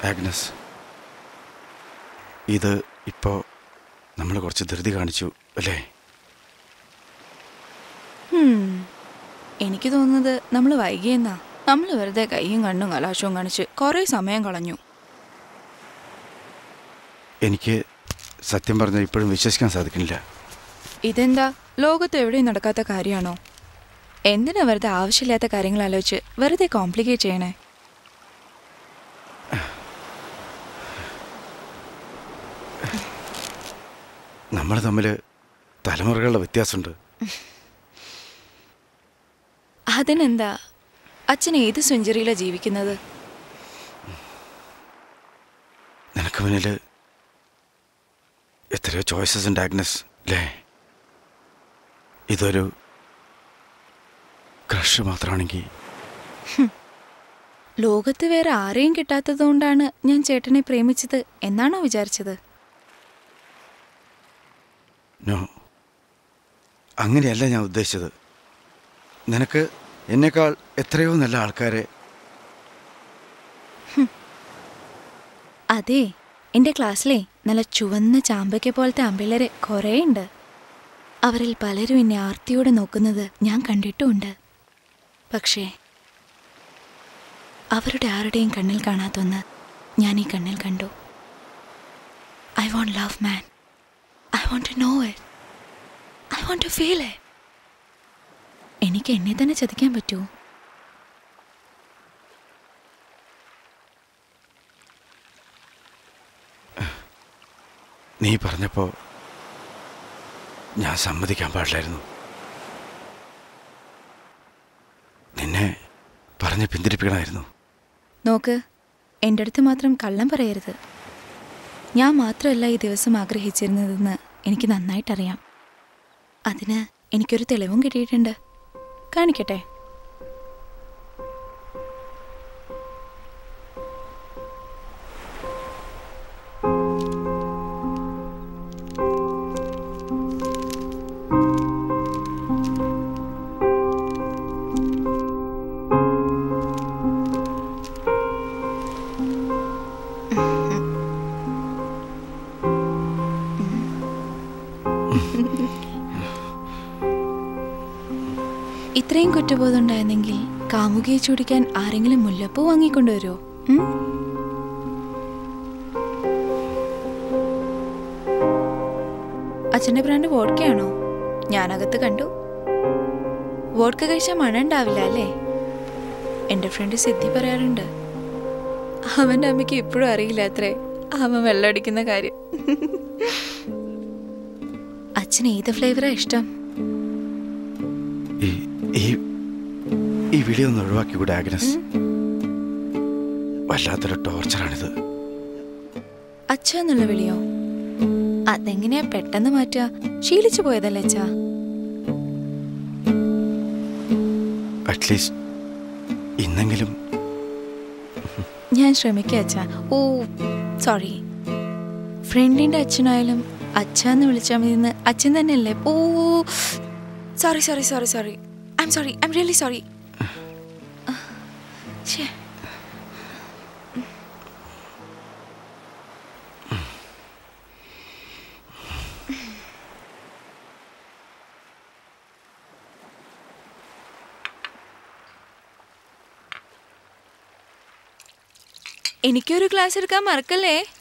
Agnes ഇത് ഇപ്പോൾ നമ്മൾ കുറച്ച് ധൃതി കാണിച്ചു അല്ലേ ഹും. എനിക്ക് തോന്നുന്നത് നമ്മൾ വൈകിയെന്നാ നമ്മൾ വെറുതെ കൈയും കണ്ണും കലാശവും കാണിച്ച് കുറേ സമയം കളഞ്ഞു എനിക്ക് സത്യം പറഞ്ഞാൽ ഇപ്പോഴും വിശ്വസിക്കാൻ സാധിക്കുന്നില്ല ഇതെന്താ ലോകത്ത് എവിടെയും നടക്കാത്ത കാര്യമാണോ എന്തിനാ വെറുതെ ആവശ്യമില്ലാത്ത കാര്യങ്ങൾ ആലോചിച്ച് വെറുതെ കോംപ്ലിക്കേറ്റ് ചെയ്യണേ നമ്മൾ തമ്മിൽ തലമുറകളുടെ വ്യത്യാസമുണ്ട് അതിനെന്താ അച്ഛൻ ഏത് സെഞ്ചുറിയിലാണ് ജീവിക്കുന്നത് നിനക്ക് മുന്നിൽ എത്രയോ ചോയ്സസ് ഉണ്ട് ആഗ്നസ് അല്ലേ ഇതൊരു ക്രഷ് മാത്രമാണെങ്കിൽ ലോകത്ത് വേറെ ആരെയും കിട്ടാത്തതുകൊണ്ടാണ് ഞാൻ ചേട്ടനെ പ്രേമിച്ചത് എന്നാണോ വിചാരിച്ചത് നോ അങ്ങനെയല്ല ഞാൻ ഉദ്ദേശിച്ചത് നിനക്ക് എന്നേക്കാൾ എത്രയോ നല്ല ആൾക്കാരെ അതെ എൻ്റെ ക്ലാസ്സിലെ നല്ല ചുവന്ന ചാമ്പയ്ക്ക പോലത്തെ ആമ്പിള്ളേരെ കുറേ ഉണ്ട് അവരിൽ പലരും എന്നെ ആർത്തിയോടെ നോക്കുന്നത് ഞാൻ കണ്ടിട്ടുമുണ്ട് പക്ഷേ അവരുടെ ആരുടെയും കണ്ണിൽ കാണാത്തൊന്ന് ഞാൻ ഈ കണ്ണിൽ കണ്ടു I want love man I want to know it I want to feel it എനിക്ക് എന്നെ തന്നെ ചതിക്കാൻ പറ്റുമോ നീ പറഞ്ഞപ്പോൾ ഞാൻ സമ്മതിക്കാൻ പാടില്ലായിരുന്നു നിന്നെ പറഞ്ഞ് പിന്തിരിപ്പിക്കണമായിരുന്നു നോക്ക് എൻ്റെ അടുത്ത് മാത്രം കള്ളം പറയരുത് ഞാൻ മാത്രമല്ല ഈ ദിവസം ആഗ്രഹിച്ചിരുന്നതെന്ന് എനിക്ക് നന്നായിട്ടറിയാം അതിന് എനിക്കൊരു തെളിവും കിട്ടിയിട്ടുണ്ട് കാണിക്കട്ടെ ഇത്രയും കുറ്റബോധം ഉണ്ടായിരുന്നെങ്കിൽ കാമുകിയെ ചൂടിക്കാൻ ആരെങ്കിലും മുല്ലപ്പൂ വാങ്ങിക്കൊണ്ടുവരുമോ ഉം? അച്ഛൻ്റെ ബ്രാൻഡ് വോഡ്ക്കയാണോ ഞാനകത്ത് കണ്ടു വോഡ്ക്ക കഴിച്ചാൽ മഴ ഉണ്ടാവില്ല അല്ലേ എൻ്റെ ഫ്രണ്ട് സിദ്ധി പറയാറുണ്ട് അവൻ്റെ അമ്മയ്ക്ക് ഇപ്പോഴും അറിയില്ല അത്രേ അവൻ വെള്ളമടിക്കുന്ന കാര്യം അച്ഛന് ഏത് ഫ്ലേവറാ ഇഷ്ടം ഈ ഈ ഈ വിളി ഒന്ന് ഒഴിവാക്കി കൂടെ ആഗ്നസ് വല്ലാത്തൊരു ടോർച്ചറാണിത് അച്ഛ എന്നുള്ള വിളിയോ അതെങ്ങനെയാ പെട്ടെന്ന് മാറ്റുക ശീലിച്ചു പോയതല്ലേ അച്ഛാ അറ്റ്ലീസ്റ്റ് ഇന്നെങ്കിലും ഞാൻ ശ്രമിക്കാം അച്ഛാ ഓ സോറി ഫ്രണ്ടിന്റെ അച്ഛനായാലും അച്ഛ എന്ന് വിളിച്ചാൽ മതി എന്ന് അച്ഛൻ തന്നെയല്ലേ oh sorry sorry sorry sorry I am sorry I am really sorry എനിക്കൊരു ക്ലാസ് എടുക്കാൻ മറക്കല്ലേ